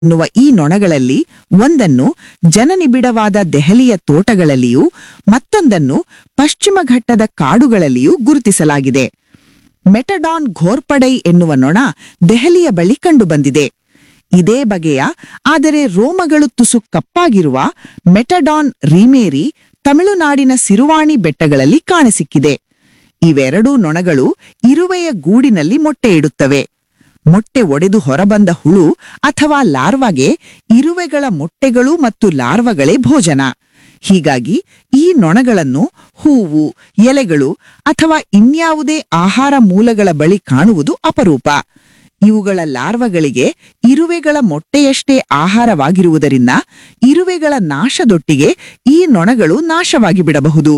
ಎನ್ನುವ ಈ ನೊಣಗಳಲ್ಲಿ ಒಂದನ್ನು ಜನನಿಬಿಡವಾದ ದೆಹಲಿಯ ತೋಟಗಳಲ್ಲಿಯೂ ಮತ್ತೊಂದನ್ನು ಪಶ್ಚಿಮ ಘಟ್ಟದ ಕಾಡುಗಳಲ್ಲಿಯೂ ಗುರುತಿಸಲಾಗಿದೆ ಮೆಟಡಾನ್ ಘೋರ್ಪಡೈ ಎನ್ನುವ ನೊಣ ದೆಹಲಿಯ ಬಳಿ ಕಂಡುಬಂದಿದೆ ಇದೇ ಬಗೆಯ ಆದರೆ ರೋಮಗಳು ತುಸು ಕಪ್ಪಾಗಿರುವ ಮೆಟಡಾನ್ ರೀಮೇರಿ ತಮಿಳುನಾಡಿನ ಸಿರುವಾಣಿ ಬೆಟ್ಟಗಳಲ್ಲಿ ಕಾಣಸಿಕ್ಕಿದೆ ಇವೆರಡೂ ನೊಣಗಳು ಇರುವೆಯ ಗೂಡಿನಲ್ಲಿ ಮೊಟ್ಟೆ ಇಡುತ್ತವೆ ಮೊಟ್ಟೆ ಒಡೆದು ಹೊರಬಂದ ಹುಳು ಅಥವಾ ಲಾರ್ವಾಗೆ ಇರುವೆಗಳ ಮೊಟ್ಟೆಗಳು ಮತ್ತು ಲಾರ್ವಗಳೇ ಭೋಜನ ಹೀಗಾಗಿ ಈ ನೊಣಗಳನ್ನು ಹೂವು ಎಲೆಗಳು ಅಥವಾ ಇನ್ಯಾವುದೇ ಆಹಾರ ಮೂಲಗಳ ಬಳಿ ಕಾಣುವುದು ಅಪರೂಪ ಇವುಗಳ ಲಾರ್ವಗಳಿಗೆ ಇರುವೆಗಳ ಮೊಟ್ಟೆಯಷ್ಟೇ ಆಹಾರವಾಗಿರುವುದರಿಂದ ಇರುವೆಗಳ ನಾಶದೊಟ್ಟಿಗೆ ಈ ನೊಣಗಳು ನಾಶವಾಗಿ ಬಿಡಬಹುದು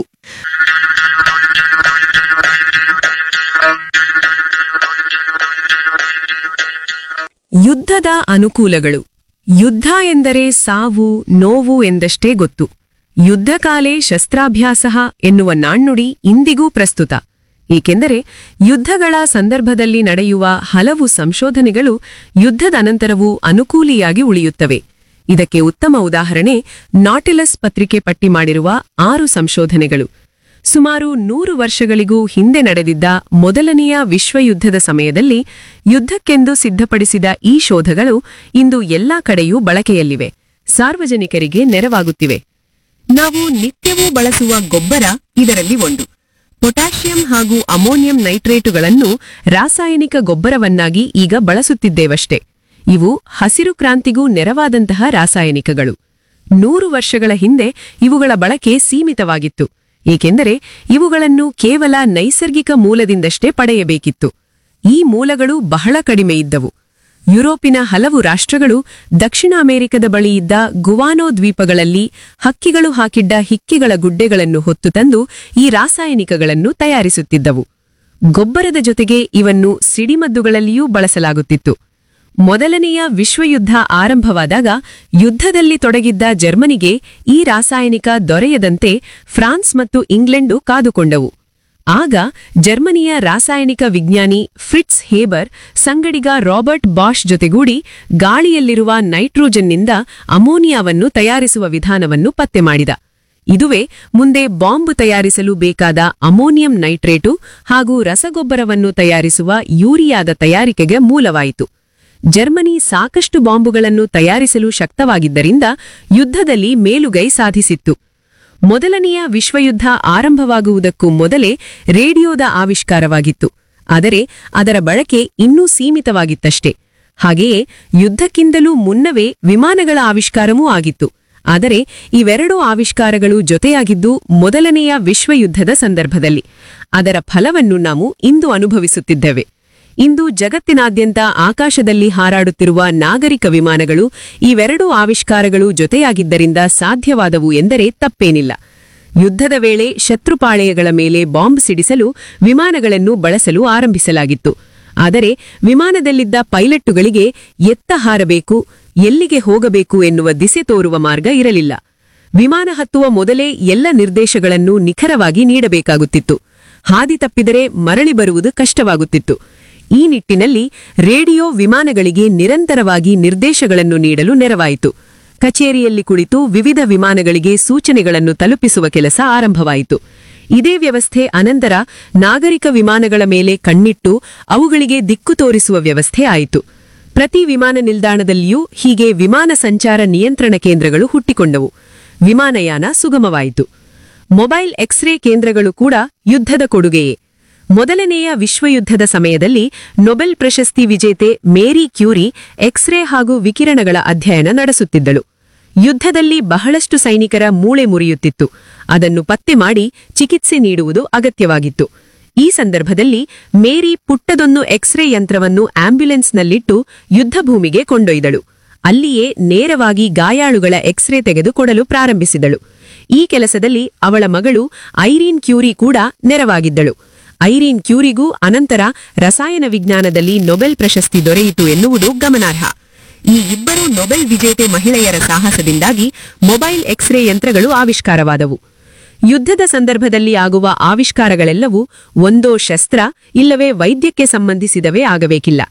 ಯುದ್ಧದ ಅನುಕೂಲಗಳು ಯುದ್ಧ ಎಂದರೆ ಸಾವು ನೋವು ಎಂದಷ್ಟೇ ಗೊತ್ತು ಯುದ್ಧಕಾಲೇ ಶಸ್ತ್ರಾಭ್ಯಾಸ ಎನ್ನುವ ನಾಣ್ಣುಡಿ ಇಂದಿಗೂ ಪ್ರಸ್ತುತ ಏಕೆಂದರೆ ಯುದ್ಧಗಳ ಸಂದರ್ಭದಲ್ಲಿ ನಡೆಯುವ ಹಲವು ಸಂಶೋಧನೆಗಳು ಯುದ್ಧದ ಅನಂತರವೂ ಅನುಕೂಲಿಯಾಗಿ ಉಳಿಯುತ್ತವೆ ಇದಕ್ಕೆ ಉತ್ತಮ ಉದಾಹರಣೆ ನಾಟಿಲಸ್ ಪತ್ರಿಕೆ ಪಟ್ಟಿ ಮಾಡಿರುವ ಆರು ಸಂಶೋಧನೆಗಳು ಸುಮಾರು ನೂರು ವರ್ಷಗಳಿಗೂ ಹಿಂದೆ ನಡೆದಿದ್ದ ಮೊದಲನೆಯ ವಿಶ್ವಯುದ್ಧದ ಸಮಯದಲ್ಲಿ ಯುದ್ಧಕ್ಕೆಂದು ಸಿದ್ಧಪಡಿಸಿದ ಈ ಶೋಧಗಳು ಇಂದು ಎಲ್ಲಾ ಕಡೆಯೂ ಬಳಕೆಯಲ್ಲಿವೆ ಸಾರ್ವಜನಿಕರಿಗೆ ನೆರವಾಗುತ್ತಿವೆ ನಾವು ನಿತ್ಯವೂ ಬಳಸುವ ಗೊಬ್ಬರ ಇದರಲ್ಲಿ ಒಂದು ಪೊಟ್ಯಾಷಿಯಂ ಹಾಗೂ ಅಮೋನಿಯಂ ನೈಟ್ರೇಟುಗಳನ್ನು ರಾಸಾಯನಿಕ ಗೊಬ್ಬರವನ್ನಾಗಿ ಈಗ ಬಳಸುತ್ತಿದ್ದೇವಷ್ಟೇ ಇವು ಹಸಿರು ಕ್ರಾಂತಿಗೂ ನೆರವಾದಂತಹ ರಾಸಾಯನಿಕಗಳು ನೂರು ವರ್ಷಗಳ ಹಿಂದೆ ಇವುಗಳ ಬಳಕೆ ಸೀಮಿತವಾಗಿತ್ತು ಏಕೆಂದರೆ ಇವುಗಳನ್ನು ಕೇವಲ ನೈಸರ್ಗಿಕ ಮೂಲದಿಂದಷ್ಟೇ ಪಡೆಯಬೇಕಿತ್ತು ಈ ಮೂಲಗಳು ಬಹಳ ಕಡಿಮೆ ಇದ್ದವು ಯುರೋಪಿನ ಹಲವು ರಾಷ್ಟ್ರಗಳು ದಕ್ಷಿಣ ಅಮೆರಿಕದ ಬಳಿ ಇದ್ದ ಗುವಾನೋ ದ್ವೀಪಗಳಲ್ಲಿ ಹಕ್ಕಿಗಳು ಹಾಕಿದ್ದ ಹಿಕ್ಕಿಗಳ ಗುಡ್ಡೆಗಳನ್ನು ಹೊತ್ತು ತಂದು ಈ ರಾಸಾಯನಿಕಗಳನ್ನು ತಯಾರಿಸುತ್ತಿದ್ದವು ಗೊಬ್ಬರದ ಜೊತೆಗೆ ಇವನ್ನು ಸಿಡಿಮದ್ದುಗಳಲ್ಲಿಯೂ ಬಳಸಲಾಗುತ್ತಿತ್ತು ಮೊದಲನೆಯ ವಿಶ್ವಯುದ್ಧ ಆರಂಭವಾದಾಗ ಯುದ್ಧದಲ್ಲಿ ತೊಡಗಿದ್ದ ಜರ್ಮನಿಗೆ ಈ ರಾಸಾಯನಿಕ ದೊರೆಯದಂತೆ ಫ್ರಾನ್ಸ್ ಮತ್ತು ಇಂಗ್ಲೆಂಡು ಕಾದುಕೊಂಡವು ಆಗ ಜರ್ಮನಿಯ ರಾಸಾಯನಿಕ ವಿಜ್ಞಾನಿ ಫ್ರಿಟ್ಸ್ ಹೇಬರ್ ಸಂಗಡಿಗ ರಾಬರ್ಟ್ ಬಾಷ್ ಜೊತೆಗೂಡಿ ಗಾಳಿಯಲ್ಲಿರುವ ನೈಟ್ರೋಜನ್ನಿಂದ ಅಮೋನಿಯಾವನ್ನು ತಯಾರಿಸುವ ವಿಧಾನವನ್ನು ಪತ್ತೆ ಮಾಡಿದ ಇದುವೇ ಮುಂದೆ ಬಾಂಬ್ ತಯಾರಿಸಲು ಬೇಕಾದ ಅಮೋನಿಯಂ ನೈಟ್ರೇಟು ಹಾಗೂ ರಸಗೊಬ್ಬರವನ್ನು ತಯಾರಿಸುವ ಯೂರಿಯಾದ ತಯಾರಿಕೆಗೆ ಮೂಲವಾಯಿತು ಜರ್ಮನಿ ಸಾಕಷ್ಟು ಬಾಂಬುಗಳನ್ನು ತಯಾರಿಸಲು ಶಕ್ತವಾಗಿದ್ದರಿಂದ ಯುದ್ಧದಲ್ಲಿ ಮೇಲುಗೈ ಸಾಧಿಸಿತ್ತು ಮೊದಲನೆಯ ವಿಶ್ವಯುದ್ಧ ಆರಂಭವಾಗುವುದಕ್ಕೂ ಮೊದಲೇ ರೇಡಿಯೋದ ಆವಿಷ್ಕಾರವಾಗಿತ್ತು ಆದರೆ ಅದರ ಬಳಕೆ ಇನ್ನೂ ಸೀಮಿತವಾಗಿತ್ತಷ್ಟೇ ಹಾಗೆಯೇ ಯುದ್ಧಕ್ಕಿಂತಲೂ ಮುನ್ನವೇ ವಿಮಾನಗಳ ಆವಿಷ್ಕಾರವೂ ಆಗಿತ್ತು ಆದರೆ ಇವೆರಡೂ ಆವಿಷ್ಕಾರಗಳು ಜೊತೆಯಾಗಿದ್ದು ಮೊದಲನೆಯ ವಿಶ್ವಯುದ್ಧದ ಸಂದರ್ಭದಲ್ಲಿ ಅದರ ಫಲವನ್ನು ನಾವು ಇಂದು ಅನುಭವಿಸುತ್ತಿದ್ದೇವೆ ಇಂದು ಜಗತ್ತಿನಾದ್ಯಂತ ಆಕಾಶದಲ್ಲಿ ಹಾರಾಡುತ್ತಿರುವ ನಾಗರಿಕ ವಿಮಾನಗಳು ಇವೆರಡೂ ಆವಿಷ್ಕಾರಗಳು ಜೊತೆಯಾಗಿದ್ದರಿಂದ ಸಾಧ್ಯವಾದವು ಎಂದರೆ ತಪ್ಪೇನಿಲ್ಲ ಯುದ್ಧದ ವೇಳೆ ಶತ್ರುಪಾಳೆಯಗಳ ಮೇಲೆ ಬಾಂಬ್ ಸಿಡಿಸಲು ವಿಮಾನಗಳನ್ನು ಬಳಸಲು ಆರಂಭಿಸಲಾಗಿತ್ತು ಆದರೆ ವಿಮಾನದಲ್ಲಿದ್ದ ಪೈಲಟ್ಟುಗಳಿಗೆ ಎತ್ತ ಹಾರಬೇಕು ಎಲ್ಲಿಗೆ ಹೋಗಬೇಕು ಎನ್ನುವ ದಿಸೆ ತೋರುವ ಮಾರ್ಗ ಇರಲಿಲ್ಲ ವಿಮಾನ ಹತ್ತುವ ಮೊದಲೇ ಎಲ್ಲ ನಿರ್ದೇಶಗಳನ್ನು ನಿಖರವಾಗಿ ನೀಡಬೇಕಾಗುತ್ತಿತ್ತು ಹಾದಿ ತಪ್ಪಿದರೆ ಮರಳಿ ಬರುವುದು ಕಷ್ಟವಾಗುತ್ತಿತ್ತು ಈ ನಿಟ್ಟಿನಲ್ಲಿ ರೇಡಿಯೋ ವಿಮಾನಗಳಿಗೆ ನಿರಂತರವಾಗಿ ನಿರ್ದೇಶಗಳನ್ನು ನೀಡಲು ನೆರವಾಯಿತು ಕಚೇರಿಯಲ್ಲಿ ಕುಳಿತು ವಿವಿಧ ವಿಮಾನಗಳಿಗೆ ಸೂಚನೆಗಳನ್ನು ತಲುಪಿಸುವ ಕೆಲಸ ಆರಂಭವಾಯಿತು ಇದೇ ವ್ಯವಸ್ಥೆ ಅನಂತರ ನಾಗರಿಕ ವಿಮಾನಗಳ ಮೇಲೆ ಕಣ್ಣಿಟ್ಟು ಅವುಗಳಿಗೆ ದಿಕ್ಕು ತೋರಿಸುವ ವ್ಯವಸ್ಥೆ ಆಯಿತು ಪ್ರತಿ ವಿಮಾನ ನಿಲ್ದಾಣದಲ್ಲಿಯೂ ಹೀಗೆ ವಿಮಾನ ಸಂಚಾರ ನಿಯಂತ್ರಣ ಕೇಂದ್ರಗಳು ಹುಟ್ಟಿಕೊಂಡವು ವಿಮಾನಯಾನ ಸುಗಮವಾಯಿತು ಮೊಬೈಲ್ ಎಕ್ಸ್ರೇ ಕೇಂದ್ರಗಳು ಕೂಡ ಯುದ್ಧದ ಕೊಡುಗೆಯೇ ಮೊದಲನೆಯ ವಿಶ್ವಯುದ್ಧದ ಸಮಯದಲ್ಲಿ ನೊಬೆಲ್ ಪ್ರಶಸ್ತಿ ವಿಜೇತೆ ಮೇರಿ ಕ್ಯೂರಿ ಎಕ್ಸ್ರೇ ಹಾಗೂ ವಿಕಿರಣಗಳ ಅಧ್ಯಯನ ನಡೆಸುತ್ತಿದ್ದಳು ಯುದ್ಧದಲ್ಲಿ ಬಹಳಷ್ಟು ಸೈನಿಕರ ಮೂಳೆ ಮುರಿಯುತ್ತಿತ್ತು ಅದನ್ನು ಪತ್ತೆ ಮಾಡಿ ಚಿಕಿತ್ಸೆ ನೀಡುವುದು ಅಗತ್ಯವಾಗಿತ್ತು ಈ ಸಂದರ್ಭದಲ್ಲಿ ಮೇರಿ ಪುಟ್ಟದೊಂದು ಎಕ್ಸ್ರೇ ಯಂತ್ರವನ್ನು ಆಂಬ್ಯುಲೆನ್ಸ್ನಲ್ಲಿಟ್ಟು ಯುದ್ಧಭೂಮಿಗೆ ಕೊಂಡೊಯ್ದಳು ಅಲ್ಲಿಯೇ ನೇರವಾಗಿ ಗಾಯಾಳುಗಳ ಎಕ್ಸ್ರೇ ತೆಗೆದುಕೊಡಲು ಪ್ರಾರಂಭಿಸಿದಳು ಈ ಕೆಲಸದಲ್ಲಿ ಅವಳ ಮಗಳು ಐರೀನ್ ಕ್ಯೂರಿ ಕೂಡ ನೆರವಾಗಿದ್ದಳು ಐರೀನ್ ಕ್ಯೂರಿಗೂ ಅನಂತರ ರಸಾಯನ ವಿಜ್ಞಾನದಲ್ಲಿ ನೊಬೆಲ್ ಪ್ರಶಸ್ತಿ ದೊರೆಯಿತು ಎನ್ನುವುದು ಗಮನಾರ್ಹ ಈ ಇಬ್ಬರು ನೊಬೆಲ್ ವಿಜೇತೆ ಮಹಿಳೆಯರ ಸಾಹಸದಿಂದಾಗಿ ಮೊಬೈಲ್ ಎಕ್ಸ್ರೇ ಯಂತ್ರಗಳು ಆವಿಷ್ಕಾರವಾದವು ಯುದ್ಧದ ಸಂದರ್ಭದಲ್ಲಿ ಆಗುವ ಆವಿಷ್ಕಾರಗಳೆಲ್ಲವೂ ಒಂದೋ ಶಸ್ತ್ರ ಇಲ್ಲವೇ ವೈದ್ಯಕ್ಕೆ ಸಂಬಂಧಿಸಿದವೇ ಆಗಬೇಕಿಲ್ಲ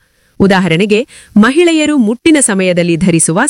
ಉದಾಹರಣೆಗೆ ಮಹಿಳೆಯರು ಮುಟ್ಟಿನ ಸಮಯದಲ್ಲಿ ಧರಿಸುವ